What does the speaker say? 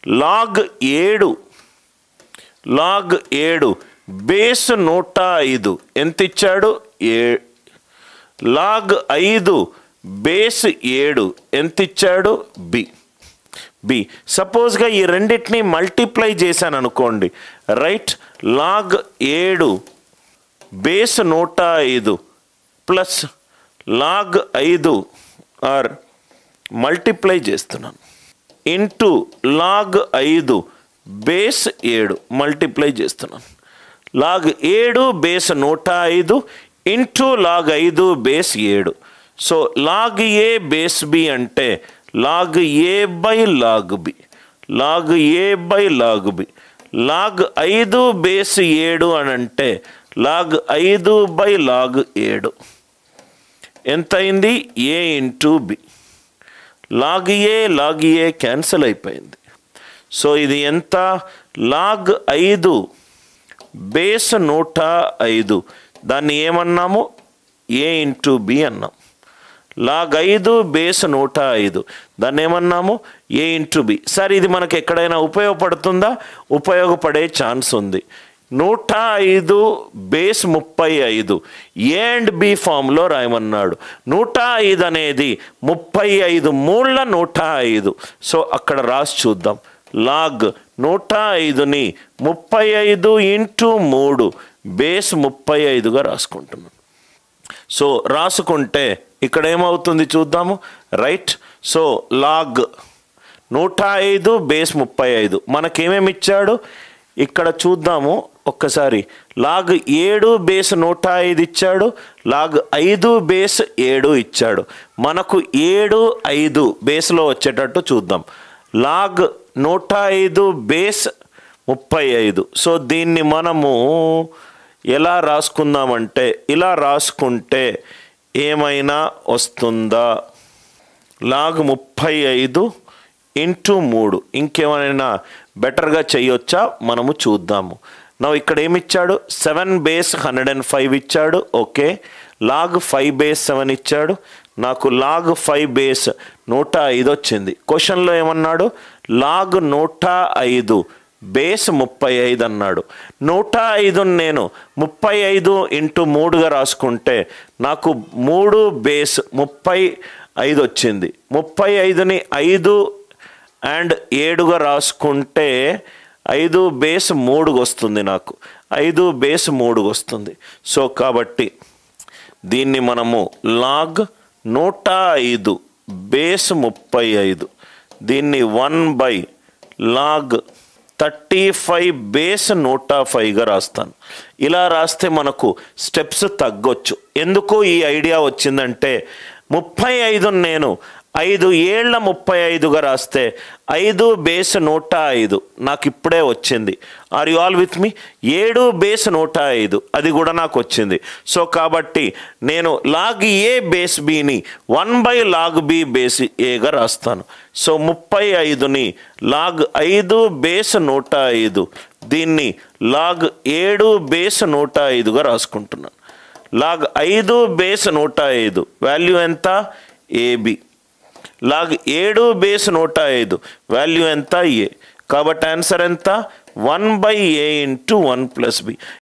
log ఏడు log ఏడు base నూట ఐదు ఎంత ఇచ్చాడు ఏ లాగ్ ఐదు బేస్ ఏడు ఎంత ఇచ్చాడు బి బి సపోజ్గా ఈ రెండింటిని మల్టిప్లై చేశాను అనుకోండి రైట్ లాగ్ ఏడు బేస్ నూట ఐదు ప్లస్ లాగ్ ఐదు ఆర్ మల్టిప్లై చేస్తున్నాను ఇంటూ లాగ్ ఐదు బేస్ ఏడు మల్టిప్లై చేస్తున్నాను లాగ్ ఏడు బేస్ నూట ఐదు ఇంటూ లాగ్ ఐదు బేస్ ఏడు so log A base B అంటే log A by log B log A by log B log ఐదు బేస్ ఏడు అని అంటే లాగ్ ఐదు బై లాగ్ ఏడు ఎంత అయింది A into B log A log A cancel అయిపోయింది సో ఇది ఎంత లాగ్ ఐదు బేస్ నూట ఐదు దాన్ని ఏమన్నాము ఏ ఇంటూ బి అన్నాం లాగ్ ఐదు బేస్ నూట ఐదు దాన్ని ఏమన్నాము ఏ ఇంటూ బి సార్ ఇది మనకు ఎక్కడైనా ఉపయోగపడుతుందా ఉపయోగపడే ఛాన్స్ ఉంది నూట ఐదు బేస్ ముప్పై ఐదు ఏ అండ్ బి ఫామ్లో రాయమన్నాడు నూట ఐదు అనేది ముప్పై ఐదు మూళ్ళ నూట ఐదు సో అక్కడ రాసి చూద్దాం లాగ్ నూట ఐదుని ముప్పై ఐదు ఇంటూ మూడు బేస్ ముప్పై ఐదుగా రాసుకుంటున్నాను సో రాసుకుంటే ఇక్కడ ఏమవుతుంది చూద్దాము రైట్ సో లాగ్ నూట ఐదు బేస్ ముప్పై ఐదు మనకేమేమి ఇచ్చాడు ఇక్కడ చూద్దాము ఒక్కసారి లాగ్ ఏడు బేస్ నూట ఐదు ఇచ్చాడు లాగ్ ఐదు బేస్ ఏడు ఇచ్చాడు మనకు ఏడు ఐదు బేస్లో వచ్చేటట్టు చూద్దాం లాగ్ నూట ఐదు బేస్ ముప్పై ఐదు సో దీన్ని మనము ఎలా రాసుకుందామంటే ఇలా రాసుకుంటే ఏమైనా వస్తుందా లాగ్ ముప్పై ఐదు ఇంటూ మూడు ఇంకేమైనా బెటర్గా చేయొచ్చా మనము చూద్దాము నా ఇక్కడ ఏమి ఇచ్చాడు seven base hundred and five ఇచ్చాడు okay log five base seven ఇచ్చాడు నాకు లాగ్ ఫైవ్ బేస్ నూట ఐదు వచ్చింది క్వశ్చన్లో ఏమన్నాడు లాగ్ నూట ఐదు బేస్ ముప్పై ఐదు అన్నాడు నూట ఐదు నేను ముప్పై ఐదు ఇంటూ మూడుగా రాసుకుంటే నాకు మూడు బేస్ ముప్పై ఐదు వచ్చింది ముప్పై ఐదుని ఐదు అండ్ ఏడుగా రాసుకుంటే ఐదు బేస్ మూడుగా వస్తుంది నాకు ఐదు బేస్ మూడుగా వస్తుంది సో కాబట్టి దీన్ని మనము లాగ్ నూట ఐదు బేస్ ముప్పై ఐదు దీన్ని one by log thirty five base నూట ఫైవ్గా రాస్తాను ఇలా రాస్తే మనకు స్టెప్స్ తగ్గొచ్చు ఎందుకు ఈ ఐడియా వచ్చిందంటే ముప్పై ఐదు నేను ఐదు ఏళ్ల ముప్పై ఐదుగా రాస్తే ఐదు బేస్ నూట ఐదు నాకు ఇప్పుడే వచ్చింది are you all with me ఏడు బేస్ నూట ఐదు అది కూడా నాకు వచ్చింది సో కాబట్టి నేను లాగ్ ఏ బేస్ బిని one by log B base ఏగా రాస్తాను సో ముప్పై ఐదుని లాగ్ ఐదు బేస్ నూట ఐదు దీన్ని లాగ్ ఏడు బేస్ నూట ఐదుగా రాసుకుంటున్నాను లాగ్ ఐదు బేస్ నూట ఐదు వాల్యూ ఎంత ఏబి లాగ్ ఏడు బేస్ నూట ఐదు వాల్యూ ఎంత ఏ కాబట్టి ఆన్సర్ ఎంత one by A into one plus B